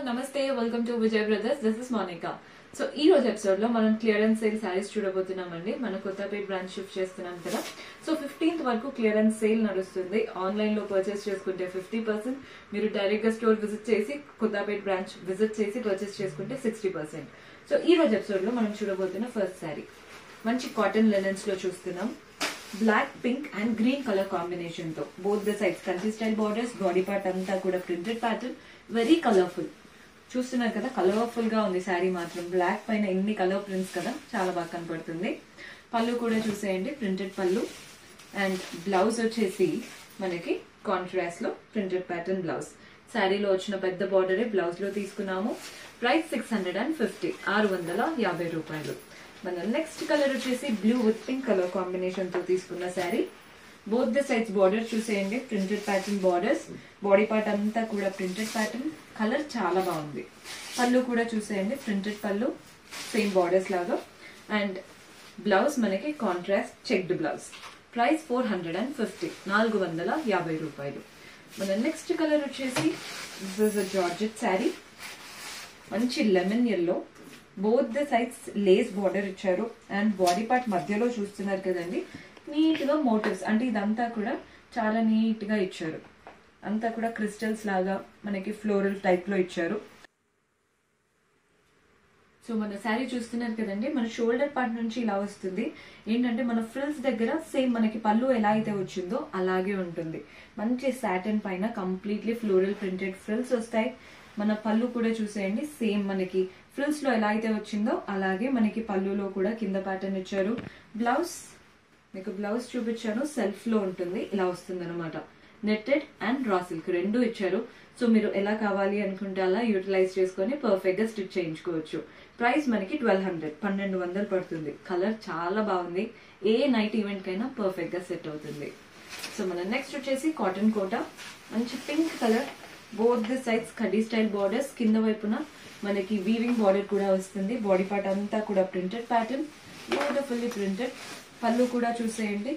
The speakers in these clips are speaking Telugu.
నమస్తే welcome to Vijay brothers this is Monika so ఈ రోజు ఎపిసోడ్ లో మనం క్లియరెన్స్ సేల్ శారీస్ చూడబోతున్నామండి మన కొత్తపేట బ్రాంచ్ షిఫ్ట్ చేస్తున్నాం కదా సో ఫిఫ్టీన్త్ వరకు క్లియరెన్స్ సేల్ నడుస్తుంది ఆన్లైన్ లో పర్చేస్ చేసుకుంటే ఫిఫ్టీ పర్సెంట్ మీరు డైరెక్ట్ గా స్టోర్ విజిట్ చేసి కొత్తపేట బ్రాంచ్ విజిట్ చేసి పర్చేస్ చేసుకుంటే సిక్స్టీ పర్సెంట్ సో ఈ రోజు ఎపిసోడ్ లో మనం చూడబోతున్న ఫస్ట్ శారీ మంచి కాటన్ లెనెన్స్ లో చూస్తున్నాం black pink and green colour combination తో both the sides country style borders body part అంతా కూడా ప్రింటెడ్ ప్యాటర్న్ వెరీ కలర్ఫుల్ చూస్తున్నారు కదా కలర్ఫుల్ గా ఉంది శారీ మాత్రం బ్లాక్ పైన ఎన్ని కలర్ ప్రింట్స్ కదా చాలా బాగా కనపడుతుంది పళ్ళు కూడా చూసేయండి ప్రింటెడ్ పళ్ళు అండ్ బ్లౌజ్ వచ్చేసి మనకి కాంట్రాస్ట్ లో ప్రింటెడ్ ప్యాటర్న్ బ్లౌజ్ శారీలో వచ్చిన పెద్ద బార్డరే బ్లౌజ్ లో తీసుకున్నాము price six hundred and fifty ఆరు వందల యాభై రూపాయలు మన నెక్స్ట్ కలర్ వచ్చేసి blue with pink colour combination తో తీసుకున్న sari both the sides border చూసేయండి printed pattern borders body part అంతా కూడా ప్రింటెడ్ ప్యాటర్న్ కలర్ చాలా బాగుంది పళ్ళు కూడా చూసేయండి ప్రింటెడ్ పళ్ళు సేమ్ బార్డర్స్ లాగా అండ్ బ్లౌజ్ మనకి contrast checked blouse price four hundred and fifty నాలుగు వందల యాభై రూపాయలు మన నెక్స్ట్ కలర్ వచ్చేసి జార్జెట్ శారీ మంచి lemon yellow both the sides lace border ఇచ్చారు అండ్ బాడీ పార్ట్ మధ్యలో చూస్తున్నారు కదండి నీట్ గా మోటివ్స్ అంటే ఇదంతా కూడా చాలా నీట్ గా ఇచ్చారు అంతా కూడా క్రిస్టల్స్ లాగా మనకి ఫ్లోరల్ టైప్ లో ఇచ్చారు సో మన శారీ చూస్తున్నారు కదండి మన షోల్డర్ పార్ట్ నుంచి ఇలా వస్తుంది ఏంటంటే మన ఫ్రిల్స్ దగ్గర సేమ్ మనకి పళ్ళు ఎలా అయితే వచ్చిందో అలాగే ఉంటుంది మంచి సాటన్ పైన కంప్లీట్లీ ఫ్లోరల్ ప్రింటెడ్ ఫ్రిల్స్ వస్తాయి మన పళ్ళు కూడా చూసేయండి సేమ్ మనకి ఫ్రిల్స్ లో ఎలా అయితే వచ్చిందో అలాగే మనకి పళ్ళులో కూడా కింద ప్యాటర్న్ ఇచ్చారు బ్లౌజ్ మీకు బ్లౌజ్ చూపించాను సెల్ఫ్ లో ఉంటుంది ఇలా వస్తుంది అనమాట నెట్టెడ్ అండ్ రా సిల్క్ రెండు ఇచ్చారు సో మీరు ఎలా కావాలి అనుకుంటే అలా యూటిలైజ్ చేసుకొని పర్ఫెక్ట్ గా స్టిచ్ చేయించుకోవచ్చు ప్రైస్ మనకి ట్వెల్వ్ హండ్రెడ్ పన్నెండు వందలు పడుతుంది కలర్ చాలా బాగుంది ఏ నైట్ ఈవెంట్ కైనా పర్ఫెక్ట్ గా సెట్ అవుతుంది సో మన నెక్స్ట్ వచ్చేసి కాటన్ కోట మంచి pink colour both the sides కడీ స్టైల్ బార్డర్స్ కింద వైపున మనకి వీవింగ్ బార్డర్ కూడా వస్తుంది బాడీ పార్ట్ అంతా కూడా ప్రింటెడ్ ప్యాటర్న్ బ్యూటిఫుల్లీ ప్రింటెడ్ పళ్ళు కూడా చూసేయండి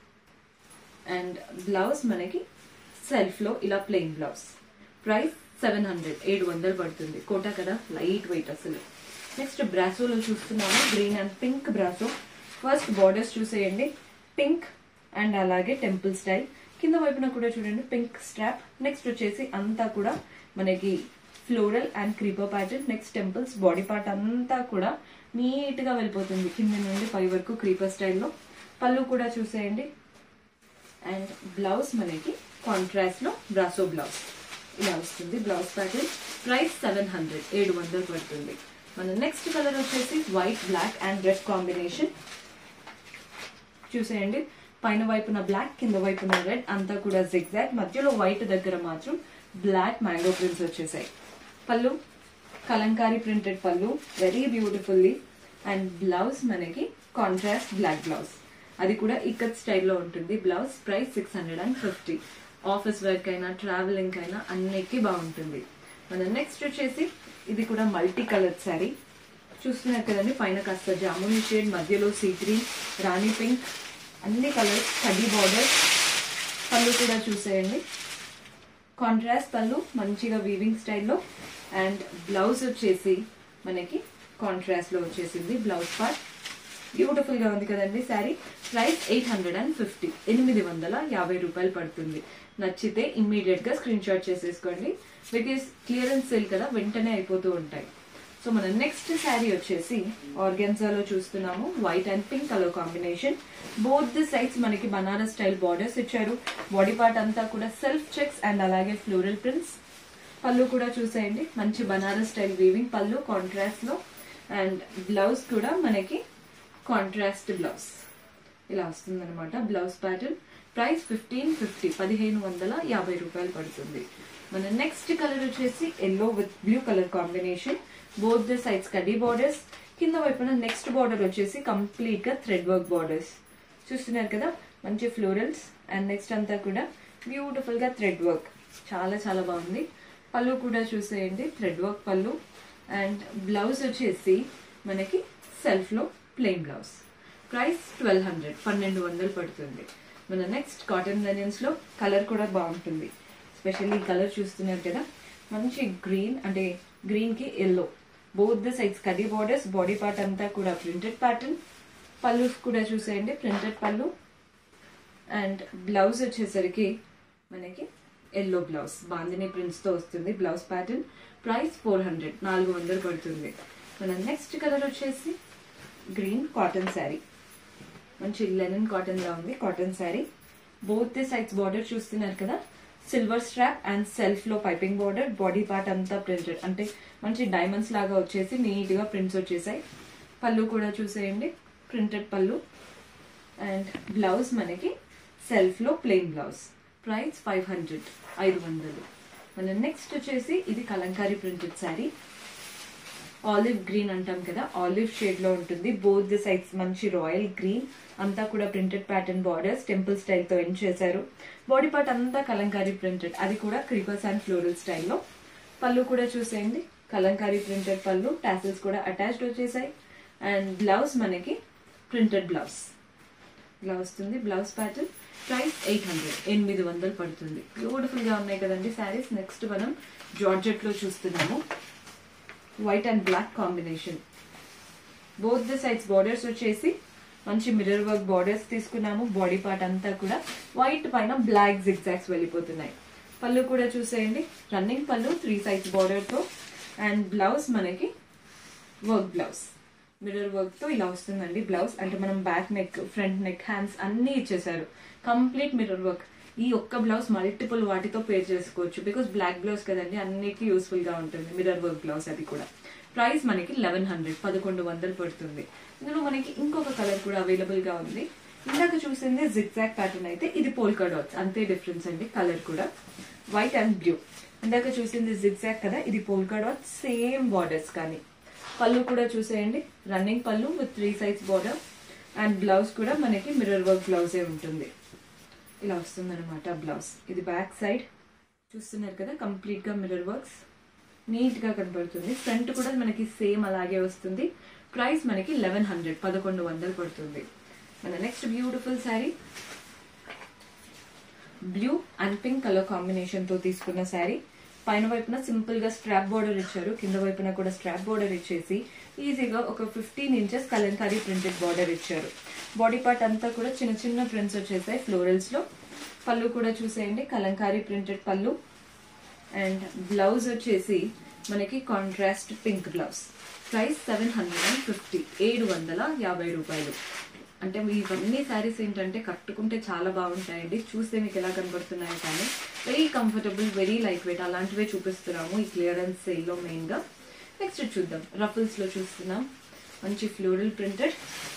అండ్ బ్లౌజ్ మనకి సెల్ఫ్ లో ఇలా plain blouse price seven hundred ఏడు వందలు పడుతుంది కోటా కదా లైట్ వెయిట్ అసలు నెక్స్ట్ బ్రాసోలో చూస్తున్నాము green and pink brasso first borders చూసేయండి పింక్ అండ్ అలాగే టెంపుల్ స్టైల్ కింద వైపున కూడా చూడండి పింక్ స్ట్రాప్ నెక్స్ట్ వచ్చేసి అంతా కూడా మనకి floral and creeper pattern next temples body part అంతా కూడా నీట్ గా వెళ్ళిపోతుంది కింద నుండి పై వరకు క్రీపర్ స్టైల్లో పళ్ళు కూడా చూసేయండి అండ్ బ్లౌజ్ మనకి కాంట్రాస్ట్ లో బ్రాసో బ్లౌజ్ ఇలా వస్తుంది blouse pattern price seven hundred ఏడు వందలు పడుతుంది మన నెక్స్ట్ కలర్ వచ్చేసి white black and red combination చూసేయండి పైన వైపున బ్లాక్ కింద వైపున రెడ్ అంతా కూడా జిగ్జాగ్ మధ్యలో వైట్ దగ్గర మాత్రం బ్లాక్ మ్యాంగో ప్రింట్స్ వచ్చేసాయి పళ్ళు కలంకారీ ప్రింటెడ్ పళ్ళు వెరీ బ్యూటిఫుల్లీ అండ్ బ్లౌజ్ మనకి కాంట్రాస్ట్ బ్లాక్ బ్లౌజ్ అది కూడా ఇక్కత్ స్టైల్లో ఉంటుంది blouse price six hundred and fifty office work అయినా ట్రావెలింగ్ అయినా అన్నిటికీ బాగుంటుంది మన నెక్స్ట్ వచ్చేసి ఇది కూడా మల్టీ కలర్ శారీ చూస్తున్నారు కదండి పైన కాస్త జామున్ షేడ్ మధ్యలో సీ గ్రీన్ రాణి పింక్ అన్ని కలర్స్ కడ్డీ బార్డర్ పళ్ళు కూడా చూసేయండి కాంట్రాస్ట్ పళ్ళు మంచిగా వీవింగ్ స్టైల్లో అండ్ బ్లౌజ్ వచ్చేసి మనకి కాంట్రాస్ట్ లో వచ్చేసింది బ్లౌజ్ పార్ట్ బ్యూటిఫుల్ గా ఉంది కదండి sari price eight hundred and fifty ఎనిమిది వందల యాభై రూపాయలు పడుతుంది నచ్చితే ఇమ్మీడియట్ గా స్క్రీన్ షాట్ చేసేసుకోండి బికాస్ క్లియరెన్స్ సేల్ కదా వెంటనే అయిపోతూ ఉంటాయి సో మన నెక్స్ట్ శారీ వచ్చేసి ఆర్గెన్జాలో చూస్తున్నాము white and pink colour combination both the sides మనకి బనారస్ స్టైల్ బార్డర్స్ ఇచ్చారు బాడీ పార్ట్ అంతా కూడా సెల్ఫ్ చెక్స్ అండ్ అలాగే ఫ్లోరల్ ప్రింట్స్ పళ్ళు కూడా చూసేయండి మంచి బనారస్ స్టైల్ వీవింగ్ పళ్ళు కాంట్రాస్ట్ లో అండ్ బ్లౌజ్ కూడా మనకి కాంట్రాస్ట్ బ్లౌజ్ ఇలా వస్తుంది అనమాట blouse pattern price fifteen fifty పదిహేను వందల యాభై రూపాయలు పడుతుంది మన నెక్స్ట్ కలర్ వచ్చేసి yellow with blue colour combination both the sides కడ్డీ బార్డర్స్ కింద వైపున నెక్స్ట్ బార్డర్ వచ్చేసి కంప్లీట్ గా థ్రెడ్ వర్క్ బార్డర్స్ చూస్తున్నారు కదా మంచి ఫ్లోరల్స్ అండ్ నెక్స్ట్ అంతా కూడా బ్యూటిఫుల్ గా థ్రెడ్ వర్క్ చాలా చాలా బాగుంది పళ్ళు కూడా చూసేయండి థ్రెడ్ వర్క్ పళ్ళు అండ్ బ్లౌజ్ వచ్చేసి మనకి సెల్ఫ్ లో plain blouse price twelve hundred పన్నెండు వందలు పడుతుంది మన నెక్స్ట్ కాటన్ లెనిన్స్ లో కలర్ కూడా బాగుంటుంది స్పెషల్లీ కలర్ చూస్తున్నారు కదా మంచి గ్రీన్ అంటే గ్రీన్ కి ఎల్లో బోత్ ద సైడ్స్ కడి బార్డర్స్ బాడీ పార్ట్ అంతా కూడా ప్రింటెడ్ ప్యాటర్న్ పళ్ళు కూడా చూసేయండి ప్రింటెడ్ పళ్ళు అండ్ బ్లౌజ్ వచ్చేసరికి మనకి ఎల్లో బ్లౌజ్ బాందిని ప్రింట్స్ తో వస్తుంది blouse pattern price four hundred నాలుగు వందలు పడుతుంది మన నెక్స్ట్ కలర్ వచ్చేసి గ్రీన్ కాటన్ శారీ మంచి లెనిన్ కాటన్ లా ఉంది cotton sari both the sides border చూస్తున్నారు కదా సిల్వర్ స్ట్రాప్ అండ్ సెల్ఫ్ లో పైపింగ్ బార్డర్ బాడీ పార్ట్ అంతా ప్రింటెడ్ అంటే మంచి డైమండ్స్ లాగా వచ్చేసి నీట్ గా ప్రింట్స్ వచ్చేసాయి పళ్ళు కూడా చూసేయండి ప్రింటెడ్ పళ్ళు అండ్ బ్లౌజ్ మనకి సెల్ఫ్ లో plain blouse price five hundred ఐదు వందలు మన నెక్స్ట్ వచ్చేసి ఇది Kalamkari printed sari olive green అంటాం కదా ఆలివ్ షేడ్ లో ఉంటుంది బోత్ ది సైడ్స్ మంచి రాయల్ గ్రీన్ అంతా కూడా printed pattern borders temple style తో ఎండ్ చేశారు బాడీ పార్ట్ అంతా కలంకారీ ప్రింటెడ్ అది కూడా క్రీపర్స్ అండ్ ఫ్లోరల్ స్టైల్లో పళ్ళు కూడా చూసేయండి కలంకారీ ప్రింటెడ్ పళ్ళు టాసిల్స్ కూడా అటాచ్డ్ వచ్చేసాయి అండ్ బ్లౌజ్ మనకి ప్రింటెడ్ బ్లౌజ్ ఇలా వస్తుంది blouse pattern price eight hundred ఎనిమిది వందలు పడుతుంది బ్యూటిఫుల్ గా ఉన్నాయి కదండి శారీస్ నెక్స్ట్ మనం జార్జెట్ లో చూస్తున్నాము white and black combination both the sides borders వచ్చేసి మంచి మిర్రర్ వర్క్ బార్డర్స్ తీసుకున్నాము బాడీ పార్ట్ అంతా కూడా వైట్ పైన బ్లాక్ జిగ్జాక్స్ వెళ్ళిపోతున్నాయి పళ్ళు కూడా చూసేయండి రన్నింగ్ పళ్ళు త్రీ సైడ్స్ బార్డర్ తో అండ్ బ్లౌజ్ మనకి వర్క్ బ్లౌజ్ మిర్రర్ వర్క్ తో ఇలా వస్తుందండి బ్లౌజ్ అంటే మనం back neck front neck hands అన్ని ఇచ్చేసారు కంప్లీట్ మిర్రర్ వర్క్ ఈ ఒక్క బ్లౌజ్ మల్టిపుల్ వాటితో పేర్ చేసుకోవచ్చు బికాస్ బ్లాక్ బ్లౌజ్ కదండి అన్నిటికీ యూస్ఫుల్ గా ఉంటుంది మిర్రర్ వర్క్ బ్లౌజ్ అది కూడా ప్రైస్ మనకి లెవెన్ హండ్రెడ్ పదకొండు వందలు పడుతుంది ఇందులో మనకి ఇంకొక కలర్ కూడా అవైలబుల్ గా ఉంది ఇందాక చూసింది జిగ్జాక్ ప్యాటర్న్ అయితే ఇది పోల్కా డాట్స్ అంతే డిఫరెన్స్ అండి కలర్ కూడా వైట్ అండ్ బ్లూ ఇందాక చూసింది జిగ్జాక్ కదా ఇది పోల్కా డాట్స్ సేమ్ బార్డర్స్ కానీ పళ్ళు కూడా చూసేయండి రన్నింగ్ పళ్ళు with three size border and blouse కూడా మనకి మిర్రర్ వర్క్ బ్లౌజే ఉంటుంది ఇలా వస్తుంది అనమాట బ్లౌజ్ ఇది బ్యాక్ సైడ్ చూస్తున్నారు కదా కంప్లీట్ గా మిర్రర్ వర్క్స్ నీట్ గా కనపడుతుంది ఫ్రంట్ కూడా మనకి సేమ్ అలాగే వస్తుంది ప్రైస్ మనకి లెవెన్ హండ్రెడ్ పదకొండు వందలు పడుతుంది మన next beautiful sari blue and pink colour combination తో తీసుకున్న శారీ పైన వైపున సింపుల్ గా స్ట్రాప్ బోర్డర్ ఇచ్చారు కింద వైపున కూడా స్ట్రాప్ బోర్డర్ ఇచ్చేసి ఈజీగా ఒక fifteen inches Kalamkari printed border ఇచ్చారు బాడీ పార్ట్ అంతా కూడా చిన్న చిన్న ప్రింట్స్ వచ్చేసాయి ఫ్లోరల్స్ లో పళ్ళు కూడా చూసేయండి కలంకారీ ప్రింటెడ్ పళ్ళు అండ్ బ్లౌజ్ వచ్చేసి మనకి contrast pink blouse price seven hundred and fifty ఏడు వందల యాభై రూపాయలు అంటే ఇవన్నీ శారీస్ ఏంటంటే కట్టుకుంటే చాలా బాగుంటాయండి చూస్తే మీకు ఎలా కనబడుతున్నాయో కానీ very comfortable very light weight అలాంటివే చూపిస్తున్నాము ఈ క్లియరెన్స్ సేల్లో మెయిన్గా నెక్స్ట్ చూద్దాం రఫుల్స్ లో చూస్తున్నాం మంచి floral printed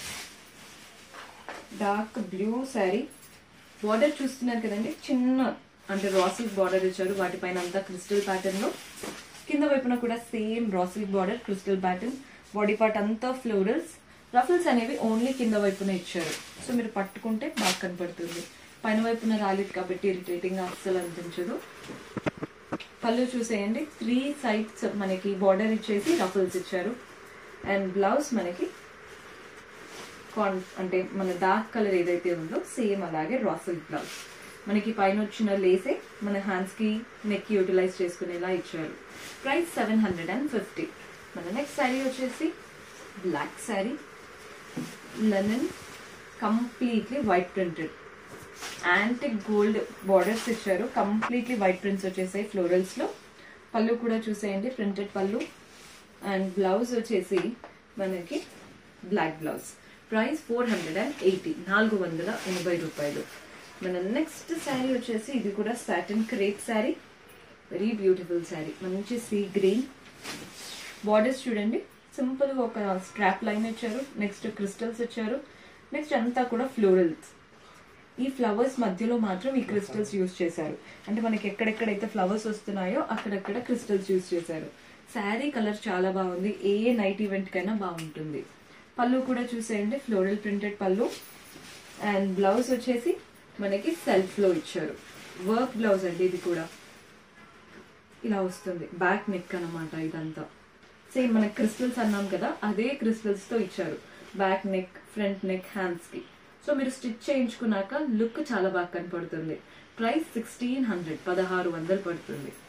dark blue sari border చూస్తున్నారు కదండి చిన్న అంటే రాసిల్క్ బార్డర్ ఇచ్చారు వాటిపైన అంతా క్రిస్టల్ ప్యాటర్న్ లో కింద వైపున కూడా same raw silk border crystal pattern body part అంతా ఫ్లోరల్స్ రఫుల్స్ అనేవి ఓన్లీ కింద వైపున ఇచ్చారు సో మీరు పట్టుకుంటే బాగా కనపడుతుంది పైన వైపున రాలేదు కాబట్టి ఇరిటేటింగ్ అస్సలు అనిపించదు పళ్ళు చూసేయండి త్రీ సైడ్స్ మనకి బార్డర్ ఇచ్చేసి రఫుల్స్ ఇచ్చారు అండ్ బ్లౌజ్ మనకి కాన్ అంటే మన డార్క్ కలర్ ఏదైతే ఉందో సేమ్ అలాగే రాసల్ బ్లౌజ్ మనకి పైన వచ్చిన లేసే మన హ్యాండ్స్ కి నెక్ యూటిలైజ్ చేసుకునేలా ఇచ్చారు price seven hundred and fifty మన నెక్స్ట్ శారీ వచ్చేసి black sari linen completely white printed antique gold borders ఇచ్చారు కంప్లీట్లీ వైట్ ప్రింట్స్ వచ్చేసాయి ఫ్లోరల్స్ లో పళ్ళు కూడా చూసేయండి ప్రింటెడ్ పళ్ళు అండ్ బ్లౌజ్ వచ్చేసి మనకి black blouse price four hundred and eighty నాలుగు వందల ఎనభై రూపాయలు మన నెక్స్ట్ శారీ వచ్చేసి ఇది కూడా satin crepe sari very beautiful sari మంచి సీ గ్రీన్ బార్డర్స్ చూడండి సింపుల్ గా ఒక స్ట్రాప్ లైన్ ఇచ్చారు నెక్స్ట్ క్రిస్టల్స్ ఇచ్చారు నెక్స్ట్ అంతా కూడా ఫ్లోరల్స్ ఈ ఫ్లవర్స్ మధ్యలో మాత్రం ఈ క్రిస్టల్స్ యూజ్ చేశారు అంటే మనకి ఎక్కడెక్కడైతే ఫ్లవర్స్ వస్తున్నాయో అక్కడక్కడ క్రిస్టల్స్ యూజ్ చేశారు శారీ కలర్ చాలా బాగుంది ఏ నైట్ ఈవెంట్ కైనా బాగుంటుంది పళ్ళు కూడా చూసేయండి ఫ్లోరల్ ప్రింటెడ్ పళ్ళు అండ్ బ్లౌజ్ వచ్చేసి మనకి సెల్ఫ్ లో ఇచ్చారు వర్క్ బ్లౌజ్ అండి ఇది కూడా ఇలా వస్తుంది బ్యాక్ నెక్ అన్నమాట ఇదంతా సేమ్ మన క్రిస్టల్స్ అన్నాం కదా అదే క్రిస్టల్స్ తో ఇచ్చారు back neck front neck hands కి సో మీరు స్టిచ్ చేయించుకున్నాక లుక్ చాలా బాగా కనపడుతుంది ప్రైస్ సిక్స్టీన్ హండ్రెడ్ పదహారు వందలు పడుతుంది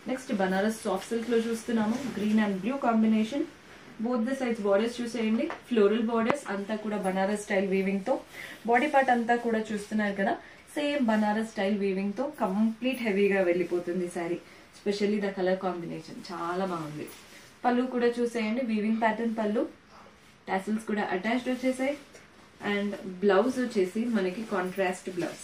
నెక్స్ట్ బనారస్ సాఫ్ట్ సిల్క్ లో చూస్తున్నాము green and blue combination both the sides borders చూసేయండి ఫ్లోరల్ బార్డర్స్ అంతా కూడా బనారస్ స్టైల్ వీవింగ్ తో బాడీ పార్ట్ అంతా కూడా చూస్తున్నారు కదా సేమ్ బనారస్ స్టైల్ వీవింగ్ తో కంప్లీట్ హెవీగా వెళ్ళిపోతుంది sari specially the colour combination చాలా బాగుంది పళ్ళు కూడా చూసేయండి వీవింగ్ ప్యాటర్న్ పళ్ళు టాసిల్స్ కూడా అటాచ్డ్ వచ్చేసాయి అండ్ బ్లౌజ్ వచ్చేసి మనకి contrast blouse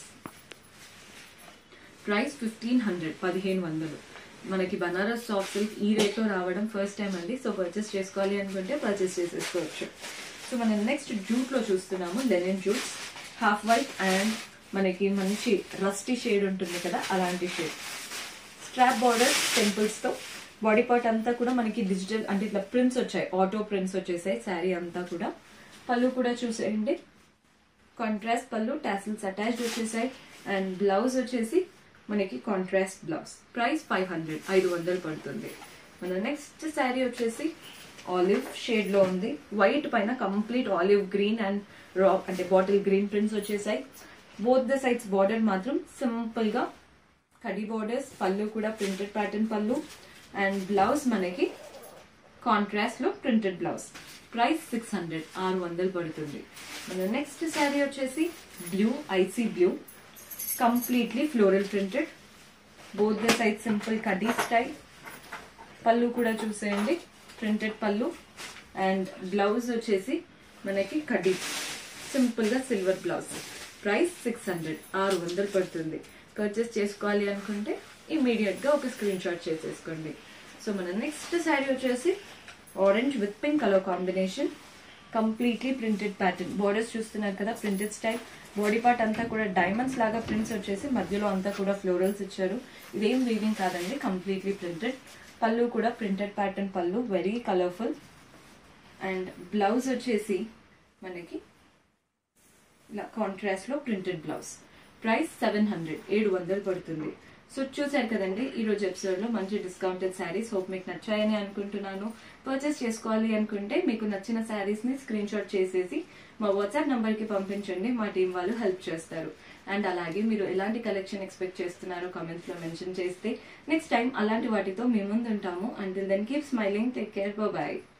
price fifteen hundred పదిహేను వందలు మనకి బనారస్ సాఫ్ట్ సిల్క్ ఈ రేట్లో రావడం ఫస్ట్ టైం అండి సో పర్చేస్ చేసుకోవాలి అనుకుంటే పర్చేస్ చేసేసుకోవచ్చు సో మనం నెక్స్ట్ జూట్ లో చూస్తున్నాము linen jutes half white and మనకి మంచి రస్టీ షేడ్ ఉంటుంది కదా అలాంటి షేడ్ స్ట్రాప్ బార్డర్ టెంపుల్స్ తో బాడీ పార్ట్ అంతా కూడా మనకి డిజిటల్ అంటే ఇట్లా ప్రింట్స్ వచ్చాయి ఆటో ప్రింట్స్ వచ్చేసాయి శారీ అంతా కూడా పళ్ళు కూడా చూసేయండి కాంట్రాస్ట్ పళ్ళు టాసిల్స్ అటాచ్డ్ వచ్చేసాయి అండ్ బ్లౌజ్ వచ్చేసి మనకి contrast blouse price five hundred ఐదు వందలు పడుతుంది మన నెక్స్ట్ శారీ వచ్చేసి ఆలివ్ షేడ్ లో ఉంది వైట్ పైన complete olive green and raw అంటే బాటిల్ గ్రీన్ ప్రింట్స్ వచ్చేసాయి బోత్ ద సైడ్స్ బార్డర్ మాత్రం సింపుల్ గా కడి బార్డర్స్ పళ్ళు కూడా ప్రింటెడ్ ప్యాటర్న్ పళ్ళు అండ్ బ్లౌజ్ మనకి కాంట్రాస్ట్ లో printed blouse price six hundred ఆరు వందలు పడుతుంది మన నెక్స్ట్ శారీ వచ్చేసి blue icy blue completely floral printed both the side simple కడీ స్టైల్ పళ్ళు కూడా చూసేయండి ప్రింటెడ్ పళ్ళు అండ్ బ్లౌజ్ వచ్చేసి మనకి కడ్డీ సింపుల్ గా silver blouse price six hundred ఆరు వందలు పడుతుంది పర్చేస్ చేసుకోవాలి అనుకుంటే ఇమీడియట్ గా ఒక స్క్రీన్ షాట్ చేసేసుకోండి సో మన నెక్స్ట్ శారీ వచ్చేసి orange with pink colour combination completely printed pattern borders చూస్తున్నారు కదా ప్రింటెడ్ స్టైల్ బాడీ పార్ట్ అంతా కూడా డైమండ్స్ లాగా ప్రింట్స్ వచ్చేసి మధ్యలో అంతా కూడా ఫ్లోరల్స్ ఇచ్చారు ఇదేం వీవింగ్ కాదండి కంప్లీట్లీ ప్రింటెడ్ పళ్ళు కూడా ప్రింటెడ్ ప్యాటర్న్ పళ్ళు వెరీ కలర్ఫుల్ అండ్ బ్లౌజ్ వచ్చేసి మనకి ఇలా కాంట్రాస్ట్ లో printed blouse price seven hundred ఏడు వందలు పడుతుంది సో చూసారు కదండి ఈ రోజు ఎపిసోడ్ లో మంచి డిస్కౌంటెడ్ శారీస్ హోప్ మీకు నచ్చాయని అనుకుంటున్నాను పర్చేస్ చేసుకోవాలి అనుకుంటే మీకు నచ్చిన శారీస్ ని స్క్రీన్ షాట్ చేసేసి మా వాట్సాప్ నంబర్ కి పంపించండి మా టీం వాళ్ళు హెల్ప్ చేస్తారు అండ్ అలాగే మీరు ఎలాంటి కలెక్షన్ ఎక్స్పెక్ట్ చేస్తున్నారో కామెంట్స్ లో మెన్షన్ చేస్తే నెక్స్ట్ టైం అలాంటి వాటితో మీ ముందు ఉంటాము until then keep smiling take care bye